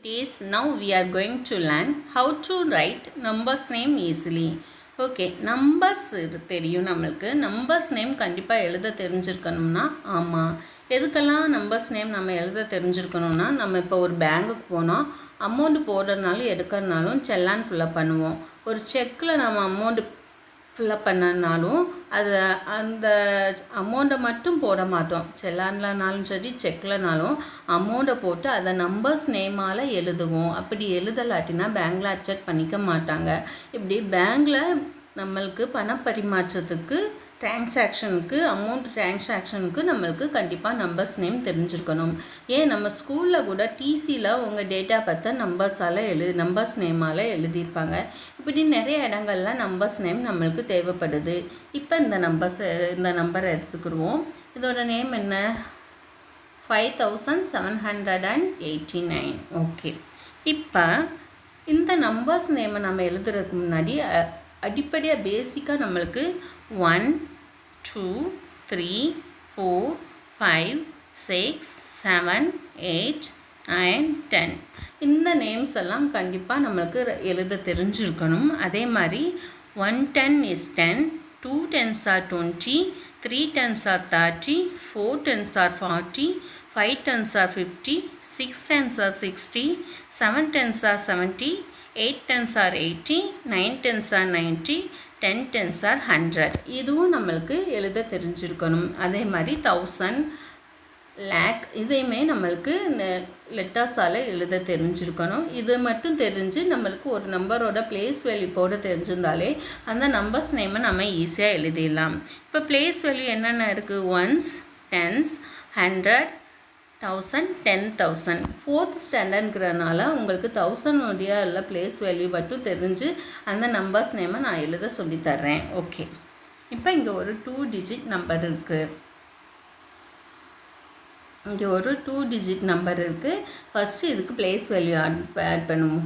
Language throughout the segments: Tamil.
is now we are going to learn how to write numbers name easily okay numbers தெரியும் நம்மளுக்கு நம்பர்ஸ் நேம் கண்டிப்பாக எழுத தெரிஞ்சிருக்கணும்னா ஆமாம் எதுக்கெல்லாம் நம்பர்ஸ் நேம் நம்ம எழுத தெரிஞ்சிருக்கணும்னா நம்ம இப்போ ஒரு பேங்குக்கு போனோம் அமௌண்ட் போடுறதுனாலும் எடுக்கிறதுனாலும் செல்லான் ஃபில்லப் பண்ணுவோம் ஒரு செக்கில் நம்ம அமௌண்ட் ஃபில்லப் பண்ணனாலும் அது அந்த அமௌண்ட்டை மட்டும் போட மாட்டோம் செல்லான்லனாலும் சரி செக்லனாலும் அமௌண்ட்டை போட்டு அதை நம்பர்ஸ் நேமால் எழுதுவோம் அப்படி எழுதலாட்டினா பேங்க்கில் அக்செப்ட் பண்ணிக்க மாட்டாங்க இப்படி பேங்க்கில் நம்மளுக்கு பணப்பரிமாற்றத்துக்கு டிரான்சாக்ஷனுக்கு அமௌண்ட் டிரான்சாக்ஷனுக்கு நம்மளுக்கு கண்டிப்பாக நம்பர்ஸ் நேம் தெரிஞ்சிருக்கணும் ஏன் நம்ம ஸ்கூலில் கூட டிசியில் உங்கள் டேட்டா பற்றி நம்பர்ஸால் எழு நம்பர்ஸ் நேமால் எழுதியிருப்பாங்க இப்படி நிறைய இடங்கள்ல நம்பர்ஸ் நேம் நம்மளுக்கு தேவைப்படுது இப்போ இந்த நம்பர்ஸ் இந்த நம்பரை எடுத்துக்கிடுவோம் இதோட நேம் என்ன five thousand seven hundred and eighty nine okay இப்போ இந்த நம்பர்ஸ் நேமை நம்ம எழுதுறதுக்கு முன்னாடி அ- அடிப்படையாக பேசிக்காக நம்மளுக்கு one two three four five six seven eight nine ten இந்த நேம்ஸ் எல்லாம் கண்டிப்பாக நம்மளுக்கு ர- எழுத தெரிஞ்சிருக்கணும் அதே மாதிரி one ten is ten two tens are twenty three tens are thirty four tens are forty five tens are fifty six tens are sixty seven tens are seventy eight tens are eighty nine tens are ninety ten tens are hundred இதுவும் நம்மளுக்கு எழுத தெரிஞ்சிருக்கணும் அதே மாதிரி தௌசண்ட் லேக் இதையுமே நம்மளுக்கு லெட்டர்ஸால் எழுத தெரிஞ்சிருக்கணும் இது மட்டும் தெரிஞ்சு நம்மளுக்கு ஒரு நம்பரோட பிளேஸ் வேல்யூ போட தெரிஞ்சிருந்தாலே அந்த நம்பர்ஸ் நேமை நம்ம ஈஸியாக எழுதிடலாம் இப்போ பிளேஸ் வேல்யூ என்னென்ன இருக்குது ones tens hundred thousand ten thousand fourth ஸ்டாண்டர்ட்ங்கிறனால உங்களுக்கு தௌசண்டுடைய உள்ள பிளேஸ் வேல்யூ மட்டும் தெரிஞ்சு அந்த நம்பர்ஸ் நேமை நான் எழுத சொல்லித் தர்றேன் ஓகே இப்போ இங்கே ஒரு டூ டிஜிட் நம்பர் இருக்குது இங்கே ஒரு டூ டிஜிட் நம்பர் இருக்குது ஃபஸ்ட்டு இதுக்கு பிளேஸ் வேல்யூ ஆட் ஆட் பண்ணுவோம்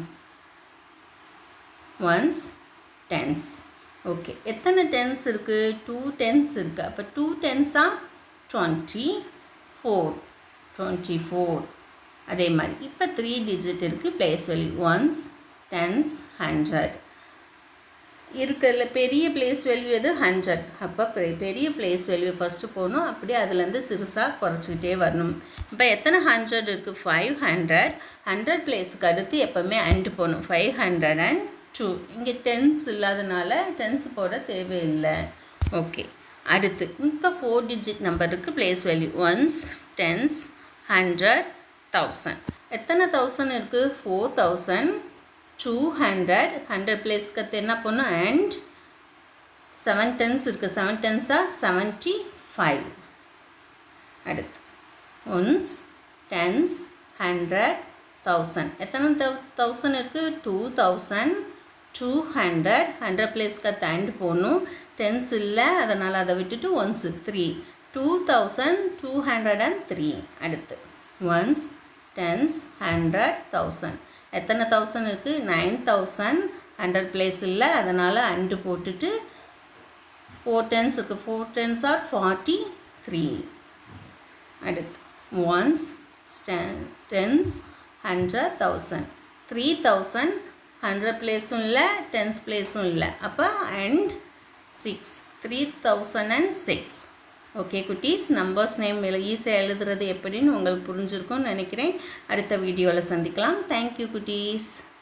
ஒன்ஸ் டென்ஸ் ஓகே எத்தனை டென்ஸ் இருக்குது டூ டென்ஸ் இருக்குது அப்போ டூ டென்ஸா டுவெண்ட்டி ஃபோர் டுவெண்ட்டி ஃபோர் அதே மாதிரி இப்போ த்ரீ டிஜிட் இருக்குது place value ones tens hundred இருக்கிறதுல பெரிய பிளேஸ் வேல்யூ எது ஹண்ட்ரட் அப்போ பெ- பெரிய பிளேஸ் வேல்யூ ஃபஸ்ட்டு போகணும் அப்படியே அதுலேருந்து சிறுசாக குறைச்சிக்கிட்டே வரணும் இப்போ எத்தனை ஹண்ட்ரட் இருக்குது ஃபைவ் ஹண்ட்ரட் ஹண்ட்ரட் பிளேஸுக்கு அடுத்து எப்போவுமே அண்டு போகணும் ஃபைவ் ஹண்ட்ரட் அண்ட் டூ இங்கே டென்ஸ் இல்லாதனால டென்ஸ் போட தேவையில்லை ஓகே அடுத்து இப்போ ஃபோர் டிஜிட் நம்பருக்கு place value ones tens hundred thousand எத்தனை தௌசண்ட் இருக்குது four thousand two hundred hundred பிளேஸ்க்கு அடுத்து என்ன பண்ணும் அண்ட் செவன் டென்ஸ் இருக்குது செவன் டென்ஸாக செவன்ட்டி ஃபைவ் அடுத்து ஒன்ஸ் டென்ஸ் ஹண்ட்ரட் தௌசண்ட் எத்தனை தௌ தௌசண்ட் இருக்குது two thousand two hundred hundred பிளேஸ்க்கு அடுத்து அண்ட் போகணும் டென்ஸ் இல்லை அதனால் அதை விட்டுட்டு once three two thousand two hundred and three அடுத்து ஒன்ஸ் டென்ஸ் ஹண்ட்ரட் தௌசண்ட் எத்தனை தௌசண்ட் இருக்குது நைன் தௌசண்ட் ஹண்ட்ரட் பிளேஸ் இல்லை அதனால் அண்டு போட்டுட்டு ஃபோர் டென்ஸுக்கு four tens are forty three அடுத்து ones tens hundred thousand three thousand hundred பிளேஸும் இல்லை டென்ஸ் பிளேஸும் இல்லை அப்போ and six three thousand and six okay குட்டீஸ் நம்பர்ஸ் நேம் ஈஸியாக எழுதுறது எப்படின்னு உங்களுக்கு புரிஞ்சிருக்கும்னு நினைக்கிறேன் அடுத்த வீடியோவில் சந்திக்கலாம் தேங்க்யூ குட்டீஸ்